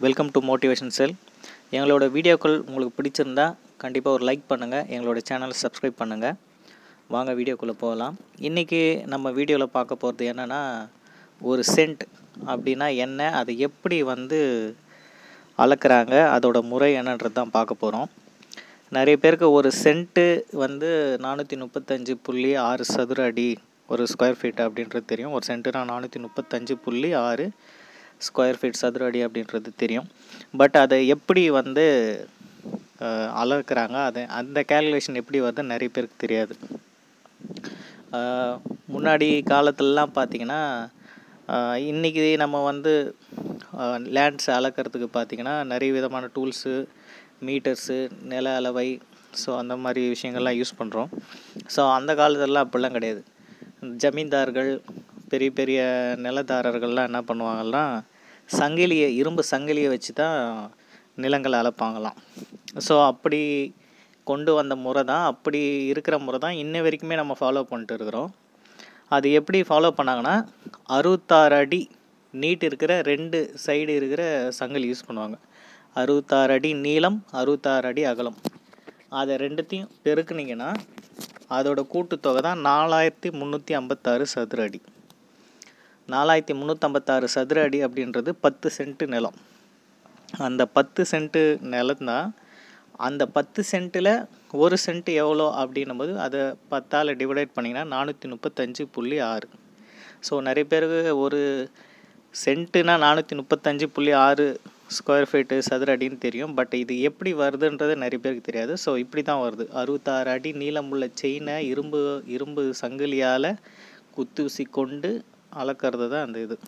welcome to motivation செல் எங்களோட வீடியோக்கள் உங்களுக்கு பிடிச்சிருந்தா கண்டிப்பாக ஒரு லைக் பண்ணுங்கள் எங்களோட சேனலை சப்ஸ்கிரைப் பண்ணுங்கள் வாங்க வீடியோக்குள்ளே போகலாம் இன்றைக்கி நம்ம வீடியோவில் பார்க்க போகிறது என்னென்னா ஒரு சென்ட் அப்படின்னா என்ன அதை எப்படி வந்து அளக்குறாங்க அதோட முறை என்னன்றது தான் பார்க்க போகிறோம் நிறைய பேருக்கு ஒரு சென்ட்டு வந்து நானூற்றி முப்பத்தஞ்சு புள்ளி ஆறு சதுர அடி ஒரு ஸ்கொயர் ஃபீட் அப்படின்றது தெரியும் ஒரு சென்ட்டுனா நானூற்றி முப்பத்தஞ்சு புள்ளி ஆறு ஸ்கொயர் ஃபீட் சதுர அடி அப்படின்றது தெரியும் பட் அதை எப்படி வந்து அஹ், அளக்குறாங்க அது அந்த கேல்குலேஷன் எப்படி வருது நிறைய பேருக்கு தெரியாது அஹ், முன்னாடி காலத்துலலாம் பார்த்தீங்கன்னா இன்றைக்கி நம்ம வந்து லேண்ட்ஸ் அளக்கிறதுக்கு பார்த்தீங்கன்னா நிறைய விதமான டூல்ஸு மீட்டர்ஸு நில அளவை ஸோ அந்த மாதிரி விஷயங்கள்லாம் யூஸ் பண்ணுறோம் ஸோ அந்த காலத்துலலாம் அப்படிலாம் கிடையாது ஜமீன்தார்கள் பெரிய பெரிய நிலதாரர்கள்லாம் என்ன பண்ணுவாங்கன்னா சங்கிலியை இரும்பு சங்கிலியை வச்சு தான் நிலங்களை அளப்பாங்களாம் ஸோ அப்படி கொண்டு வந்த முறை தான் அப்படி இருக்கிற முறை தான் இன்ன வரைக்குமே நம்ம ஃபாலோ பண்ணிட்டு இருக்கிறோம் அது எப்படி ஃபாலோ பண்ணாங்கன்னா அறுபத்தாறு அடி நீட் இருக்கிற ரெண்டு சைடு இருக்கிற சங்கிலி யூஸ் பண்ணுவாங்க அறுபத்தாறு அடி நீளம் அறுபத்தாறு அடி அகலம் அதை ரெண்டுத்தையும் பெருக்குனீங்கன்னா அதோட கூட்டுத்தொகை தான் நாலாயிரத்தி முந்நூற்றி ஐம்பத்தாறு சதுர அடி நாலாயிரத்தி முந்நூற்றம்பத்தாறு சதுர அடி அப்படின்றது பத்து சென்ட்டு நிலம் அந்த பத்து சென்ட்டு நிலம்தான் அந்த பத்து சென்ட்டில் ஒரு சென்ட் எவ்வளோ அப்படின்னும்போது அதை பத்தால் டிவைடேட் பண்ணிங்கன்னா நானூற்றி முப்பத்தஞ்சு புள்ளி ஆறு ஸோ நிறைய பேருக்கு ஒரு சென்ட்டுனா நானூற்றி முப்பத்தஞ்சு புள்ளி ஆறு ஸ்கொயர் ஃபீட்டு சதுர அடின்னு தெரியும் பட் இது எப்படி வருதுன்றது நிறைய பேருக்கு தெரியாது ஸோ இப்படி தான் வருது அறுபத்தாறு அடி நீளமுள்ள செயினை இரும்பு இரும்பு சங்கிலியால் குத்தூசி கொண்டு அளக்கிறது தான் அந்த இது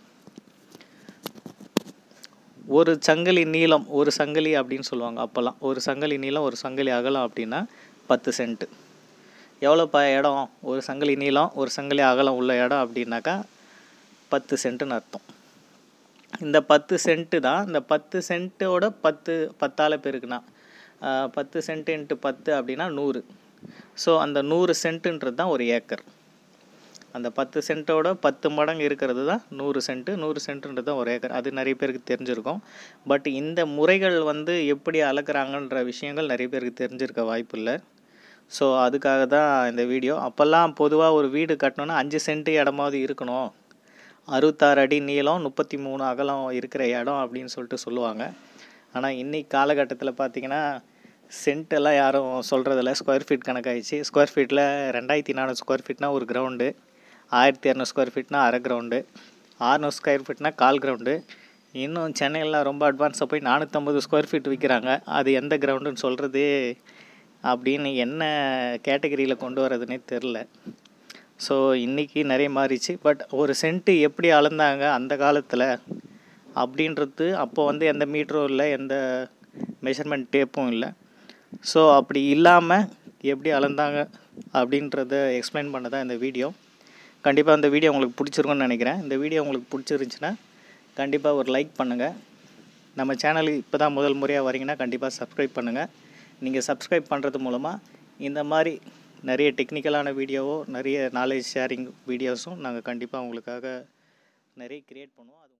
ஒரு சங்கிலி நீளம் ஒரு சங்கிலி அப்படின்னு சொல்லுவாங்க அப்போல்லாம் ஒரு சங்கிலி நீளம் ஒரு சங்கிலி அகலம் அப்படின்னா பத்து சென்ட்டு எவ்வளோப்பா இடம் ஒரு சங்கிலி நீளம் ஒரு சங்கிலி அகலம் உள்ள இடம் அப்படின்னாக்கா பத்து சென்ட்டுன்னு அர்த்தம் இந்த பத்து சென்ட்டு தான் இந்த பத்து சென்ட்டோட பத்து பத்தால் பெருக்குனா ஆஹ், பத்து சென்ட் இன்ட்டு பத்து அப்படின்னா நூறு ஸோ அந்த நூறு சென்ட்டுன்றது தான் ஒரு ஏக்கர் அந்த பத்து சென்ட்டோட பத்து மடங்கு இருக்கிறது தான் நூறு சென்ட்டு நூறு சென்ட்டுன்றது தான் ஒரு ஏக்கர் அது நிறைய பேருக்கு தெரிஞ்சிருக்கும் பட் இந்த முறைகள் வந்து எப்படி அளக்குறாங்கன்ற விஷயங்கள் நிறைய பேருக்கு தெரிஞ்சிருக்க வாய்ப்பு இல்லை ஸோ அதுக்காக தான் இந்த வீடியோ அப்போல்லாம் பொதுவாக ஒரு வீடு கட்டணுன்னா அஞ்சு சென்ட்டு இடமாவது இருக்கணும் அறுபத்தாறு அடி நீளம் முப்பத்தி மூணு அகலம் இருக்கிற இடம் அப்படின்னு சொல்லிட்டு சொல்லுவாங்க ஆனால் இன்னைக்கு காலகட்டத்தில் பார்த்தீங்கன்னா சென்ட் எல்லாம் யாரும் சொல்கிறதில்ல ஸ்கொயர் ஃபீட் கணக்காயிடுச்சு ஸ்கொயர் ஃபீட்டில் ரெண்டாயிரத்தி நானூறு ஸ்கொயர் ஃபீட்னா ஒரு கிரவுண்டு ஆயிரத்தி இரநூறு ஸ்கொயர் ஃபீட்னா அரை கிரவுண்டு ஆறுநூறு ஸ்கொயர் ஃபீட்னா கால் கிரவுண்டு இன்னும் சென்னையிலாம் ரொம்ப அட்வான்ஸாக போய் நானூற்றம்பது ஸ்கொயர் ஃபீட் விற்கிறாங்க அது எந்த கிரவுண்டுன்னு சொல்கிறதே அப்படின்னு என்ன கேட்டகரியில் கொண்டு வரதுனே தெரில ஸோ இன்றைக்கி நிறைய மாறிச்சு பட் ஒரு சென்ட்டு எப்படி அளந்தாங்க அந்த காலத்தில் அப்படின்றது அப்போ வந்து எந்த மீட்டரும் இல்லை எந்த மெஷர்மெண்ட் டேப்பும் இல்லை ஸோ அப்படி இல்லாமல் எப்படி அளந்தாங்க அப்படின்றத எக்ஸ்பிளைன் பண்ண தான் இந்த வீடியோ கண்டிப்பாக இந்த வீடியோ உங்களுக்கு பிடிச்சிருக்கும்னு நினைக்கிறேன் இந்த வீடியோ உங்களுக்கு பிடிச்சிருந்துச்சுன்னா கண்டிப்பாக ஒரு லைக் பண்ணுங்கள் நம்ம சேனலுக்கு இப்போ தான் முதல் முறையாக வரீங்கன்னா கண்டிப்பாக சப்ஸ்கிரைப் பண்ணுங்கள் நீங்கள் சப்ஸ்கிரைப் பண்ணுறது மூலமாக இந்த மாதிரி நிறைய டெக்னிக்கலான வீடியோவோ நிறைய நாலேஜ் ஷேரிங் வீடியோஸும் நாங்கள் கண்டிப்பாக உங்களுக்காக நிறைய க்ரியேட் பண்ணுவோம் அது